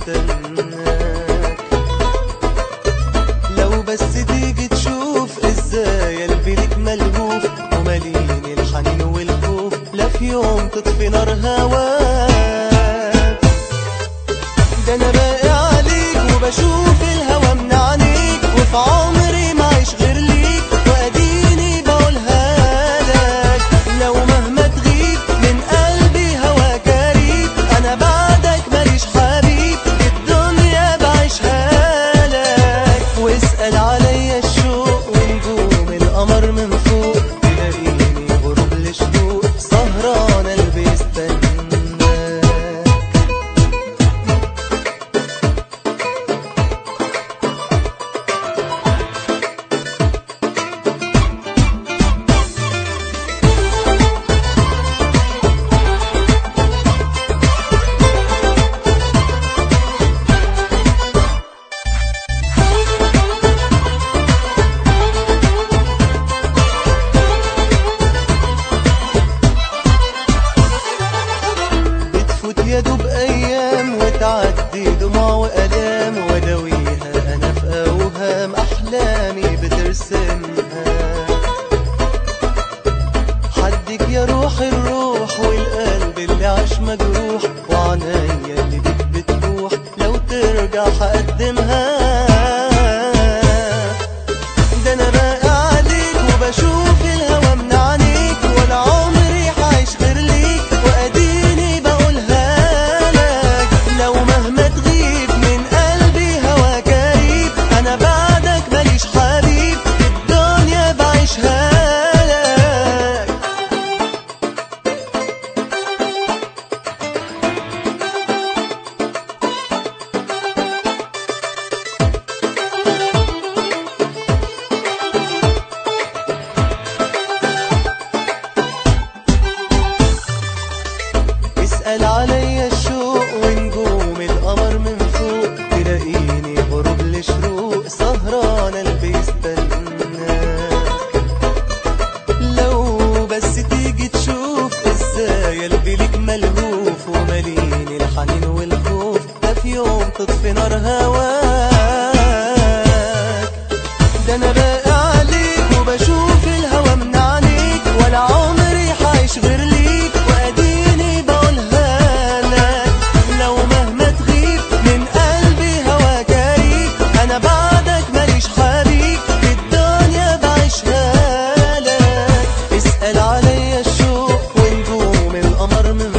بيستناك لو بس تيجي تشوف ازاي قلبي ليك ملهوف ومليني الحنين والخوف لا في يوم تطفي نار هواك ده انا باقي عليك وبشوف الهوى من عينيك وفي عمري ما عيش غير ليك واديني بقولها لك لو مهما تغيب من قلبي هواك قريب انا بعدك ماليش حبيب الدنيا بعيشها لك واسأل عليا الشوق ونجوم القمر من فوق تلاقيني غروب الشروق سهران قلبي يستناك بتفوت يا دوب ايام وتعدي دموع والام وداويها انا في اوهام احلامي بترسمها حدك يا روح الروح والقلب اللي عاش مجروح وعنايا اللي بيك بتروح لو ترجع هقدمها ده انا باقي عليك وبشوف الهوى من عينيك ولا عمري هعيش غير ليك واديني بقولها لك لو مهما تغيب من قلبي هواك قريب انا بعدك ماليش حبيب الدنيا بعيشها لك اسأل عليا الشوق ونجوم القمر من فوق تلاقيني غروب الشروق سهران قلبي يستناك لو بس تيجي تشوف ازاي قلبي ليك ملهوف ومليني الحنين والخوف ده في يوم تطفي نار هواك ده انا باقي عليك وبشوف الهوى من عينيك ولا عمري هعيش غير ليك واديني بقولها لك لو مهما تغيب من قلبي هواك قريب انا بعدك ماليش حبيب الدنيا بعيشها لك اسأل عليا الشوق ونجوم القمر من